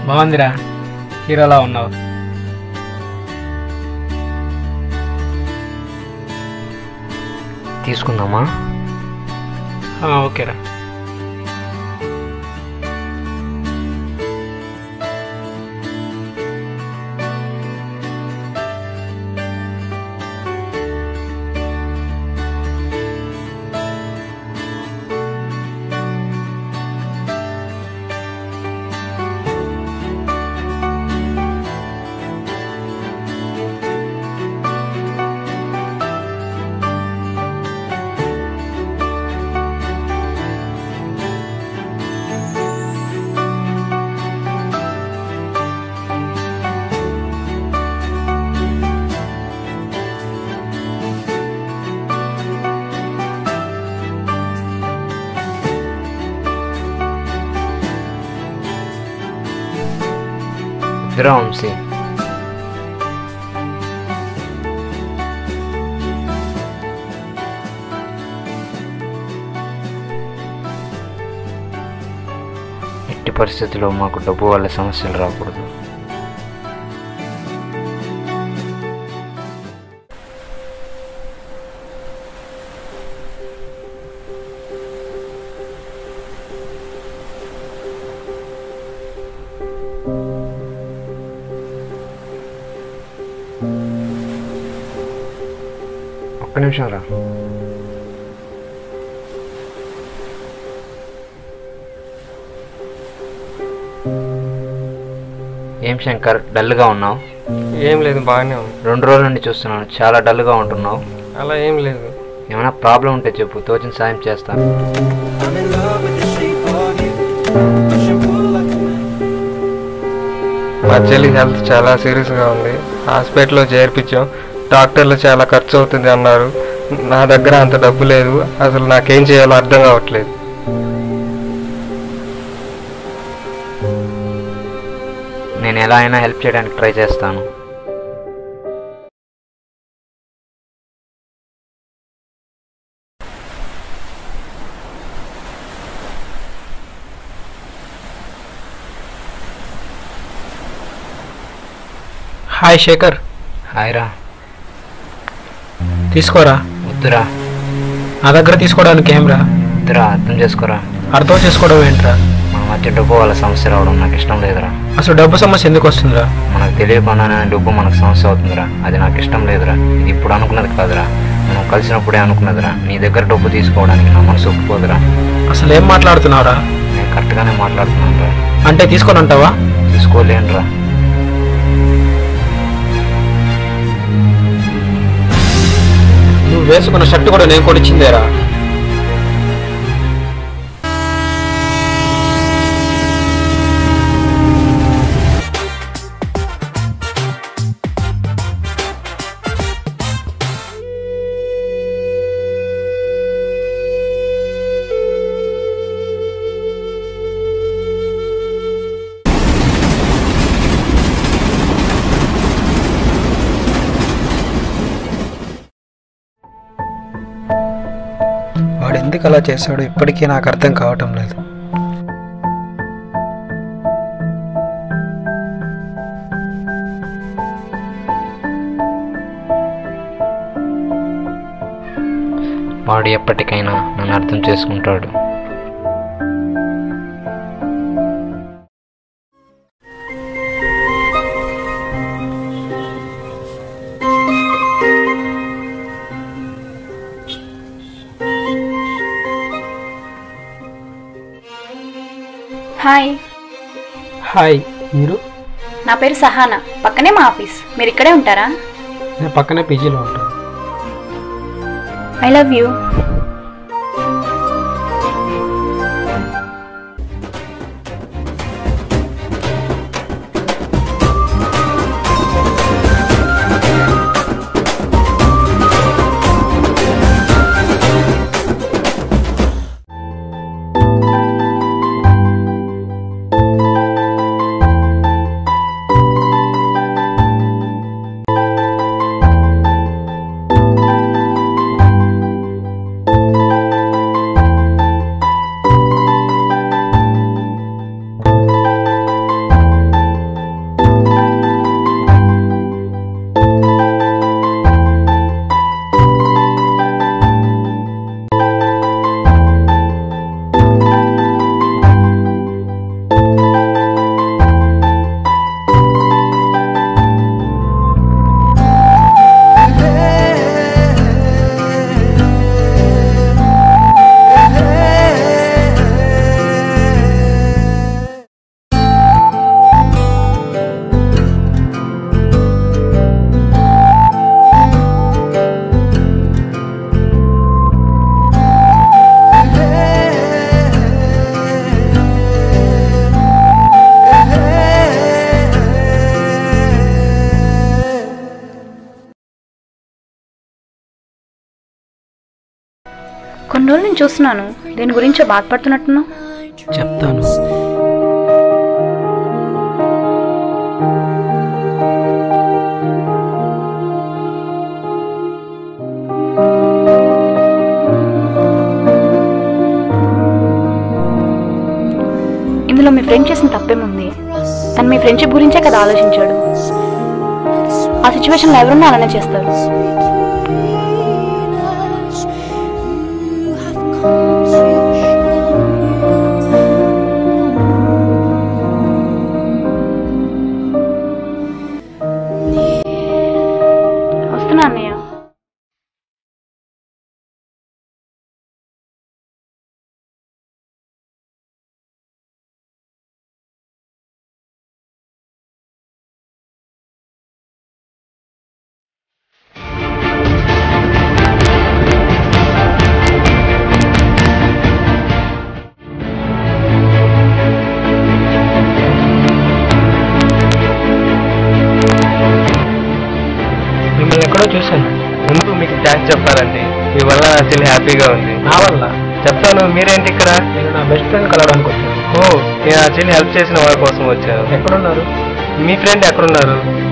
బాగుందిరా హీరోలా ఉన్నావు తీసుకుందామా ఆ, ఓకేరా ఇద్దరా వంశీ ఎట్టి పరిస్థితుల్లో మాకు డబ్బు వల్ల సమస్యలు రాకూడదు ఒక్క నిమిషం రా ఏం శంకర్ డల్గా ఉన్నావు ఏం లేదు బాగానే ఉంది రెండు రోజుల నుండి చూస్తున్నాను చాలా డల్గా ఉంటున్నావు అలా ఏం లేదు ఏమైనా ప్రాబ్లం ఉంటే చెప్పు తోచిన సాయం చేస్తాను I'm in love with the shape of you. Push and pull like a man. మా చెల్లి హెల్త్ చాలా సీరియస్గా ఉంది హాస్పిటల్లో చేర్పించాం డాక్టర్లు చాలా ఖర్చు అవుతుంది అన్నారు నా దగ్గర అంత డబ్బు లేదు అసలు నాకేం చేయాలో అర్థం కావట్లేదు నేను ఎలా అయినా హెల్ప్ చేయడానికి ట్రై చేస్తాను హాయ్ శేఖర్ హాయ్ రా తీసుకోరా వద్దురా నా దగ్గర తీసుకోవడానికి ఏం రా వద్దురా అర్థం చేసుకోరా అర్థం చేసుకోవడం ఏంట్రా మన మధ్య డబ్బు వాళ్ళ సమస్య రావడం నాకు ఇష్టం లేదురా అసలు డబ్బు సమస్య ఎందుకు వస్తుందిరా మనకు తెలియకుండానే డబ్బు మనకు సమస్య అవుతుందిరా అది నాకు ఇష్టం లేదురా ఇది ఇప్పుడు అనుకున్నది కాదురా మనం కలిసినప్పుడే అనుకున్నదిరా నీ దగ్గర డబ్బు తీసుకోవడానికి నా మనసు ఒప్పుకోదురా అసలు ఏం మాట్లాడుతున్నావురా నేను కరెక్ట్గానే మాట్లాడుతున్నాను రా అంటే తీసుకొని అంటావా తీసుకోలేనురా నువ్వు వేసుకున్న షర్ట్ కూడా నేను కొనిచ్చిందేరా వాడు ఎందుకు అలా చేశాడో ఇప్పటికీ నాకు అర్థం కావటం లేదు వాడు ఎప్పటికైనా నన్ను అర్థం చేసుకుంటాడు హాయ్ హాయ్ మీరు నా పేరు సహానా పక్కనే మా ఆఫీస్ మీరు ఇక్కడే ఉంటారా నేను పక్కనే పీజీలో ఉంటాను ఐ లవ్ యూ కొన్ని రోజులు నేను చూస్తున్నాను దీని గురించో బాధపడుతున్నట్టున్నావు చెప్తాను ఇందులో మీ ఫ్రెండ్ చేసిన తప్పేముంది తను మీ ఫ్రెండ్షిప్ గురించే కదా ఆలోచించాడు ఆ సిచ్యువేషన్లో ఎవరున్నా అలానే చేస్తారు వస్తున్నా అన్నయ్య మిమ్మల్ని ఎక్కడో చూశాను ముందు మీకు థ్యాంక్స్ చెప్పాలండి మీ వల్ల నా చెల్లి హ్యాపీగా ఉంది నా వల్ల చెప్తాను మీరేంటి ఇక్కడ నేను నా బెస్ట్ ఫ్రెండ్ కలవడానికి వచ్చాను ఓ నేను ఆ చెల్లి హెల్ప్ చేసిన వాళ్ళ కోసం వచ్చాను ఎక్కడున్నారు మీ ఫ్రెండ్ ఎక్కడున్నారు